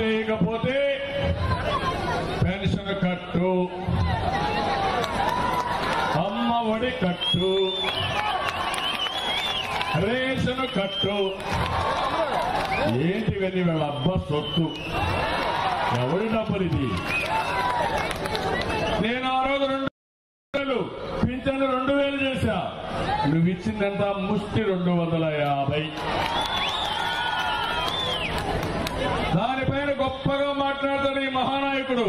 ఓటేయకపోతే pension కట్టు అమ్మ ఒడి కట్టు రేషన్ కట్టు ఏంటి వెళ్ళి వీళ్ళ అబ్బ సొత్తు ఎవరి డబ్బులు ఇది నేను ఆ రోజు రెండు వేలు పింఛన్లు రెండు వేలు చేశా నువ్వు ఇచ్చిందంతా ముష్టి రెండు వందల యాభై దానిపైన గొప్పగా మాట్లాడతాడు ఈ మహానాయకుడు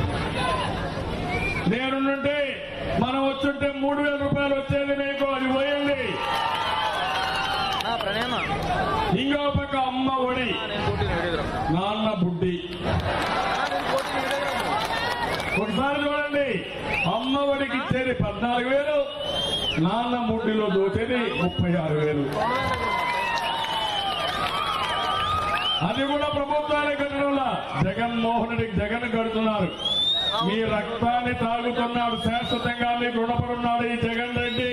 నేనుంటే మనం వచ్చుంటే మూడు వేల రూపాయలు వచ్చేది నీకు అది పోయింది నా ప్రణయమ ఇంకో పక్క అమ్మ ఒడి నేను పోటీ వీడియో నాన్న బుడ్డి నేను పోటీ వీడియో ఒకసారి చూడండి అమ్మ ఒడికి ఇచ్చేది పద్నాలుగు వేలు నాన్న ముడ్డిలో దోచేది ముప్పై ఆరు వేలు అది కూడా ప్రభుత్వానికి కట్టడంలా జగన్మోహన్ రెడ్డికి జగన్ కడుతున్నారు మీ రక్తాన్ని తాగుతున్నాడు శాశ్వతంగా మీకు రుణపడున్నాడు ఈ జగన్ రెడ్డి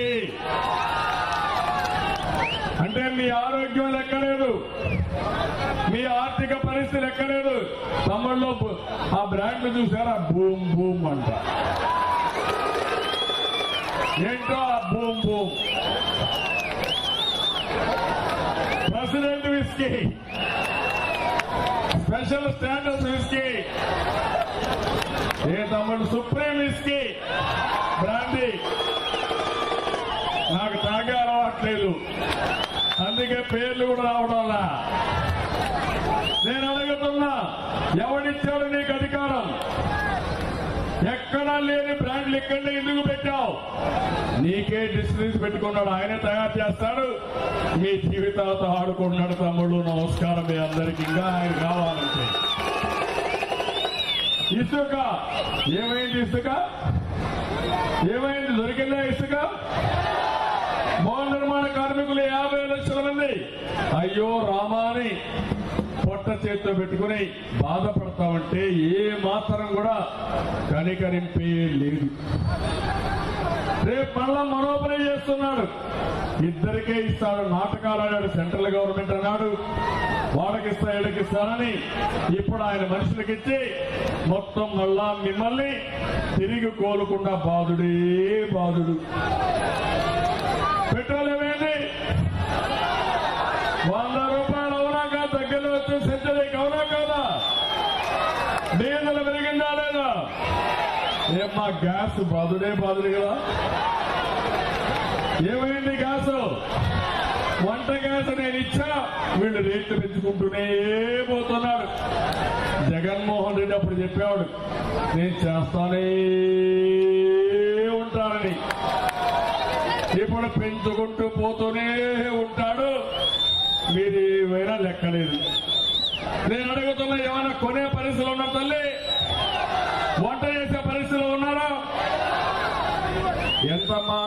అంటే మీ ఆరోగ్యం లెక్కలేదు మీ ఆర్థిక పరిస్థితి లెక్కలేదు తమిళ్లో బు- ఆ బ్రాండ్ చూసారా బూమ్ బూమ్ అంట ఏంటో ఆ boom boom president whisky special standards whisky ఏ తమ్ముడు సుప్రీం విస్కీ బ్రాండీ నాకు తాగే అలవాట్లేదు అందుకే పేర్లు కూడా రావడంలా నేను అడుగుతున్నా ఎవడిచ్చాడు నీకు అధికారం ఎక్కడా లేని బ్రాండ్లు ఇక్కడనే ఎందుకు పెట్టావు నీకే డిస్టరీస్ పెట్టుకున్నాడు ఆయన తయారు చేస్తాడు మీ జీవితాలతో ఆడుకుంటున్నాడు తమ్ముడు నమస్కారం మీ అందరికి ఇంకా ఆయన కావాలంటే ఇసుక ఏమైంది ఇసుక ఏమైంది దొరికిందా ఇసుక భవన నిర్మాణ కార్మికులు యాభై లక్షల మంది అయ్యో రామాని పొట్ట చేత్తో పెట్టుకుని బాధపడతామంటే ఏ మాత్రం కూడా కనికరింపే లేదు రేపు మళ్ళా మనోపరి చేస్తున్నాడు ఇద్దరికే ఇస్తాడు నాటకాలు ఆడాడు సెంట్రల్ గవర్నమెంట్ అన్నాడు వాళ్ళకిస్తా వీళ్ళకిస్తానని ఇప్పుడు ఆయన మనుషులకి ఇచ్చి మొత్తం మళ్ళా మిమ్మల్ని తిరిగి కోలుకుండా బాధుడే బాధుడు పెట్రోల్ ఏమైంది వంద రూపాయలు అవునా కాదు దగ్గరలో వచ్చే సెంచరీకి అవునా కాదా డీజిల్ పెరిగిందా లేదా ఏమ్మా గ్యాస్ బాధుడే బాధుడు కదా ఏమైంది గ్యాస్ వంట గ్యాస్ నేను ఇచ్చా వీళ్ళు రేట్లు పెంచుకుంటూనే పోతున్నాడు జగన్మోహన్ రెడ్డి అప్పుడు చెప్పాడు నేను చేస్తానే ఉంటానని ఇప్పుడు పెంచుకుంటూ పోతూనే ఉంటాడు మీరు ఏమైనా లెక్కలేదు నేను అడుగుతున్నా ఏమైనా కొనే పరిస్థితులు ఉన్నారు తల్లి వంట చేసే పరిస్థితులు ఉన్నారా ఎంతమ్మా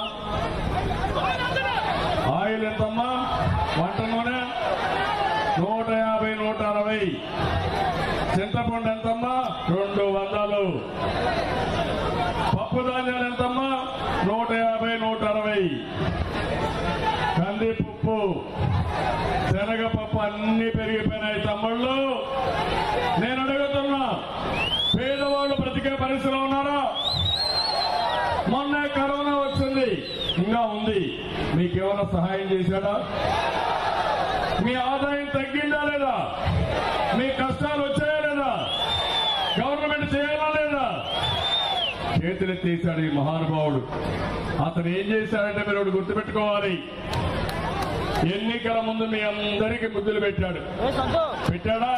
ఆయిల్ ఎంతమ్మా వంట నూనె నూట యాభై నూట అరవై చింతపండు ఎంతమ్మా రెండు వందలు పప్పు ధాన్యాలు ఎంతమ్మా నూట యాభై నూట అరవై కందిపప్పు శనగపప్పు అన్ని పెరిగిపోయినాయి తమ్ముళ్ళు నేను అడుగుతున్నా పేదవాళ్ళు బ్రతికే పరిస్థితిలో ఉన్నారా మొన్న కరోనా వచ్చింది ఇంకా ఉంది మీకేమైనా సహాయం చేశాడా మీ ఆదాయం తగ్గిందా లేదా మీ కష్టాలు వచ్చాయా లేదా గవర్నమెంట్ చేయాలా లేదా చేతులెత్తేశాడు ఈ మహానుభావుడు అతను ఏం చేశాడంటే మీరు ఒకటి గుర్తుపెట్టుకోవాలి ఎన్నికల ముందు మీ అందరికీ బుద్ధులు పెట్టాడు ఏ సంతో పెట్టాడా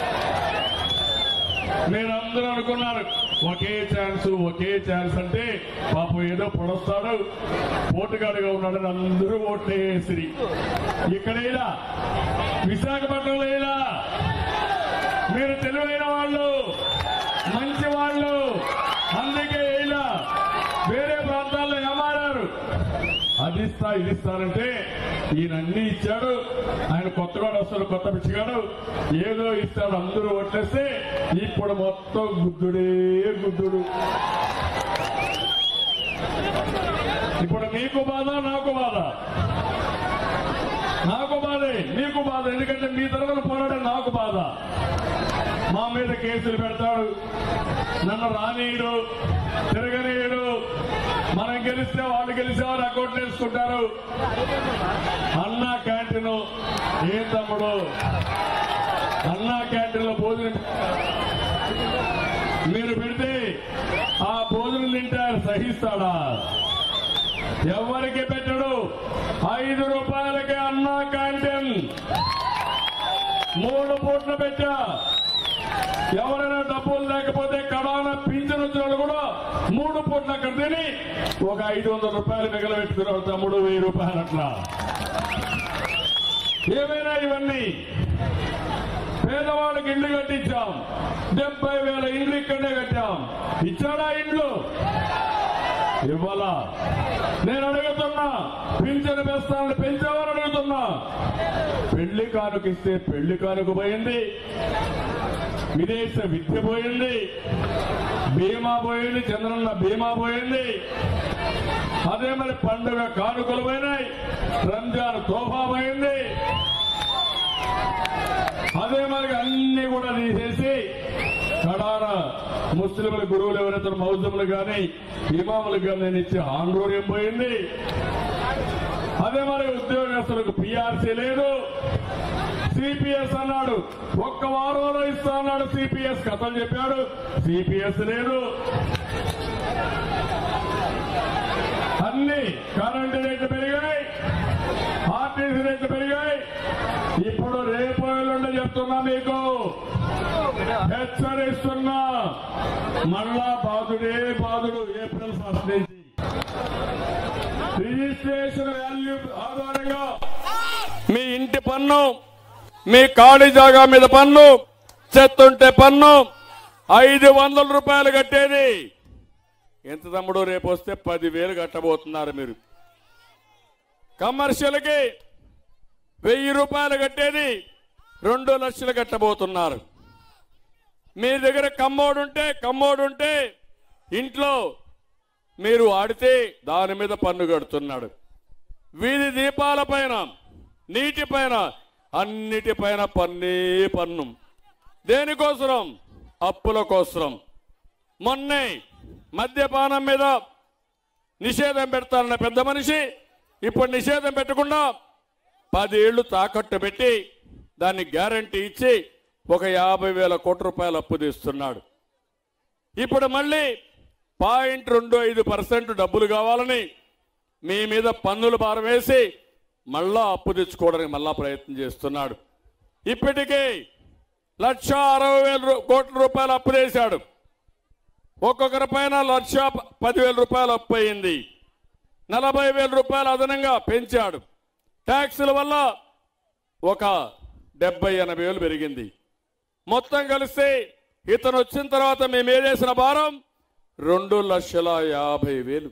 మీరందరూ అనుకున్నారు ఒకే ఛాన్స్ ఒకే ఛాన్స్ అంటే పాపం ఏదో పొడస్తాడు ఓటుగాడుగా ఉన్నాడని అందరూ ఓట్లేసిరి ఇక్కడైనా విశాఖపట్నంలో అయినా మీరు తెలివైన వాళ్ళు మంచి వాళ్ళు అందుకే ఇలా వేరే ప్రాంతాల్లో ఏమారారు అది ఇస్తా ఇది ఇస్తానంటే ఈయన అన్ని ఇచ్చాడు ఆయన కొత్తగా వస్తాడు కొత్త పిచ్చిగాడు ఏదో ఇస్తాడు అందరూ ఓట్లేస్తే ఇప్పుడు మొత్తం గుద్దుడే గుద్దుడు ఇప్పుడు మీకు బాధ నాకు బాధ నాకు బాధే మీకు బాధ ఎందుకంటే మీ తరఫున పోరాడే నాకు బాధ మా మీద కేసులు పెడతాడు నన్ను రానీయుడు తిరగనీయుడు మనం గెలిస్తే వాళ్ళు గెలిచేవారు అకౌంట్ వేసుకుంటారు అన్నా క్యాంటీన్ ఏ తమ్ముడు అన్నా క్యాంటీన్ లో భోజనం మీరు పెడితే ఆ భోజనం తింటారు సహిస్తాడా ఎవరికి పెట్టడు ఐదు రూపాయలకి అన్నా క్యాంటీన్ మూడు పూట్ల పెట్టా ఎవరైనా డబ్బులు లేకపోతే కడాన పింఛన్ వచ్చిన వాళ్ళు కూడా మూడు పూట్ల అక్కడ తిని ఒక ఐదు వందల రూపాయలు మిగలబెట్టుకున్నారు తమ్ముడు వెయ్యి రూపాయలు అట్లా ఏమైనా ఇవన్నీ పేదవాళ్ళకి ఇండ్లు కట్టించాం డెబ్బై వేల ఇండ్లు ఇక్కడే కట్టాం ఇచ్చాడా ఇండ్లు ఇవ్వాలా నేను అడుగుతున్నా పింఛను వేస్తానని పెంచేవారు అడుగుతున్నా పెళ్లి కానుక ఇస్తే పెళ్లి కానుక పోయింది విదేశ విద్య పోయింది బీమా పోయింది చంద్రన్న బీమా పోయింది అదే మరి పండుగ కానుకలు పోయినాయి రంజాన్ తోఫా పోయింది అదే మరి అన్ని కూడా తీసేసి కడాన ముస్లింల గురువులు ఎవరైతే మౌజములు కానీ ఇమాములు కానీ నేను ఇచ్చే ఆందోళన పోయింది అదే మరి ఉద్యోగస్తులకు పిఆర్సీ లేదు సిపిఎస్ అన్నాడు ఒక్క వారంలో ఇస్తా అన్నాడు సిపిఎస్ కథలు చెప్పాడు సిపిఎస్ లేదు అన్ని కరెంటు రేట్లు పెరిగాయి ఆర్టీసీ రేట్లు పెరిగాయి ఇప్పుడు రేపు ఎల్లుండి చెప్తున్నా మీకు హెచ్చరిస్తున్నా మళ్ళా బాధుడే బాధుడు ఏప్రిల్ ఫస్ట్ నుంచి రిజిస్ట్రేషన్ వాల్యూ ఆధారంగా మీ ఇంటి పన్ను మీ ఖాళీ జాగా మీద పన్ను చెత్తుంటే పన్ను ఐదు వందల రూపాయలు కట్టేది ఎంత తమ్ముడు రేపు వస్తే పదివేలు కట్టబోతున్నారు మీరు కమర్షియల్కి వెయ్యి రూపాయలు కట్టేది రెండు లక్షలు కట్టబోతున్నారు మీ దగ్గర కమ్మోడు ఉంటే కమ్మోడు ఉంటే ఇంట్లో మీరు ఆడితే దాని మీద పన్ను కడుతున్నాడు వీధి దీపాల పైన నీటి పైన అన్నిటిపైన పన్నే పన్ను దేనికోసరం అప్పుల కోసరం మొన్నే మద్యపానం మీద నిషేధం పెడతారన్న పెద్ద మనిషి ఇప్పుడు నిషేధం పెట్టకుండా పదేళ్లు తాకట్టు పెట్టి దాన్ని గ్యారంటీ ఇచ్చి ఒక యాభై వేల కోట్ల రూపాయలు అప్పు తీస్తున్నాడు ఇప్పుడు మళ్ళీ పాయింట్ రెండు ఐదు పర్సెంట్ డబ్బులు కావాలని మీ మీద పన్నులు భారం వేసి మళ్ళా అప్పు తెచ్చుకోవడానికి మళ్ళా ప్రయత్నం చేస్తున్నాడు ఇప్పటికే లక్ష అరవై వేల రూ- కోట్ల రూపాయలు అప్పు చేశాడు ఒక్కొక్కరి పైన లక్ష ప- పదివేల రూపాయలు అప్పు అయింది నలభై వేల రూపాయలు అదనంగా పెంచాడు ట్యాక్సుల వల్ల ఒక డెబ్బై ఎనభై వేలు పెరిగింది మొత్తం కలిస్తే ఇతను వచ్చిన తర్వాత మేము ఏదేసిన భారం రెండు లక్షల యాభై వేలు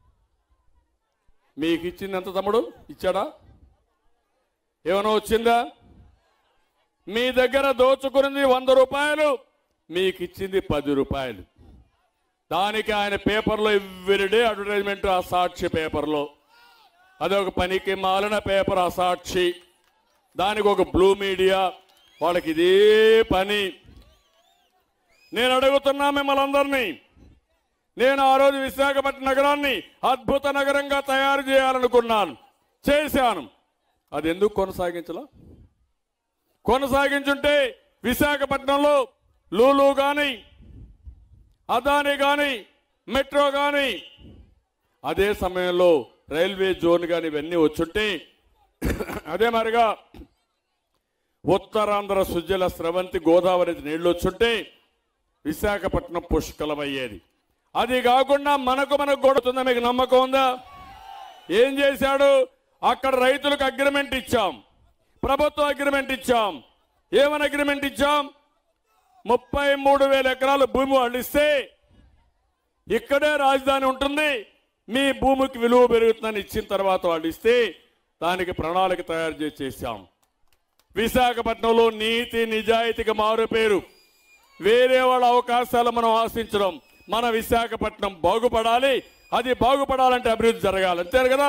మీకు ఇచ్చింది ఎంత తమ్ముడు ఇచ్చాడా ఏమైనా వచ్చిందా మీ దగ్గర దోచుకున్నది వంద రూపాయలు మీకు ఇచ్చింది పది రూపాయలు దానికి ఆయన పేపర్లో ఎవ్రీడే అడ్వర్టైజ్మెంట్ ఆ సాక్షి పేపర్లో అదొక పనికి మాలిన పేపర్ ఆ సాక్షి దానికి ఒక బ్లూ మీడియా వాళ్ళకి ఇదే పని నేను అడుగుతున్నా మిమ్మల్ని అందరినీ నేను ఆ రోజు విశాఖపట్నం నగరాన్ని అద్భుత నగరంగా తయారు చేయాలనుకున్నాను చేశాను అది ఎందుకు కొనసాగించలా కొనసాగించుంటే విశాఖపట్నంలో లూలు కానీ అదాని కానీ మెట్రో కానీ అదే సమయంలో రైల్వే జోన్ కానీ ఇవన్నీ వచ్చుంటే అదే మరిగా ఉత్తరాంధ్ర సుజల స్రవంతి గోదావరి నీళ్లు వచ్చుంటే విశాఖపట్నం పుష్కలమయ్యేది అది కాకుండా మనకు మనకు కొడుతుందా మీకు నమ్మకం ఉందా ఏం చేశాడు అక్కడ రైతులకు అగ్రిమెంట్ ఇచ్చాం ప్రభుత్వ అగ్రిమెంట్ ఇచ్చాం ఏమని అగ్రిమెంట్ ఇచ్చాం ముప్పై మూడు వేల ఎకరాలు భూమి వాళ్ళు ఇస్తే ఇక్కడే రాజధాని ఉంటుంది మీ భూమికి విలువ పెరుగుతుందని ఇచ్చిన తర్వాత వాళ్ళు ఇస్తే దానికి ప్రణాళిక తయారు చేసి చేశాం విశాఖపట్నంలో నీతి నిజాయితీకి మారు పేరు వేరే వాళ్ళ అవకాశాలు మనం ఆశించడం మన విశాఖపట్నం బాగుపడాలి అది బాగుపడాలంటే అభివృద్ధి జరగాలి అంతే కదా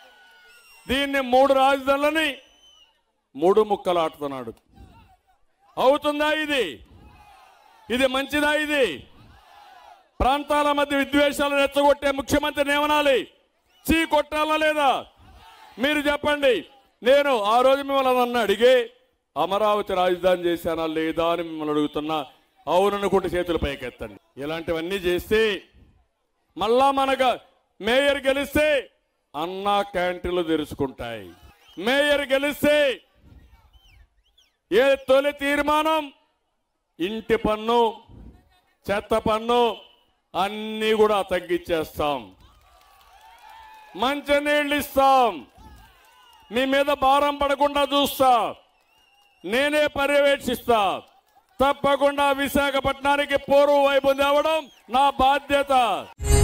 దీన్ని మూడు రాజధానులని మూడు ముక్కలు ఆడుతున్నాడు అవుతుందా ఇది ఇది మంచిదా ఇది ప్రాంతాల మధ్య విద్వేషాలు రెచ్చగొట్టే ముఖ్యమంత్రిని ఏమనాలి చీ కొట్టాలా లేదా మీరు చెప్పండి నేను ఆ రోజు మిమ్మల్ని నన్ను అడిగి అమరావతి రాజధాని చేశానా లేదా అని మిమ్మల్ని అడుగుతున్నా అవుననుకుంటే చేతులు పైకెత్తండి ఇలాంటివన్నీ చేస్తే మళ్ళా మనకు మేయర్ గెలిస్తే అన్నా క్యాంటీన్లు తెరుచుకుంటాయి మేయర్ గెలిస్తే ఏ తొలి తీర్మానం ఇంటి పన్ను చెత్త పన్ను అన్నీ కూడా తగ్గించేస్తాం మంచినీళ్ళు ఇస్తాం మీ మీద భారం పడకుండా చూస్తా నేనే పర్యవేక్షిస్తా తప్పకుండా విశాఖపట్నానికి పూర్వ వైపు తేవడం నా బాధ్యత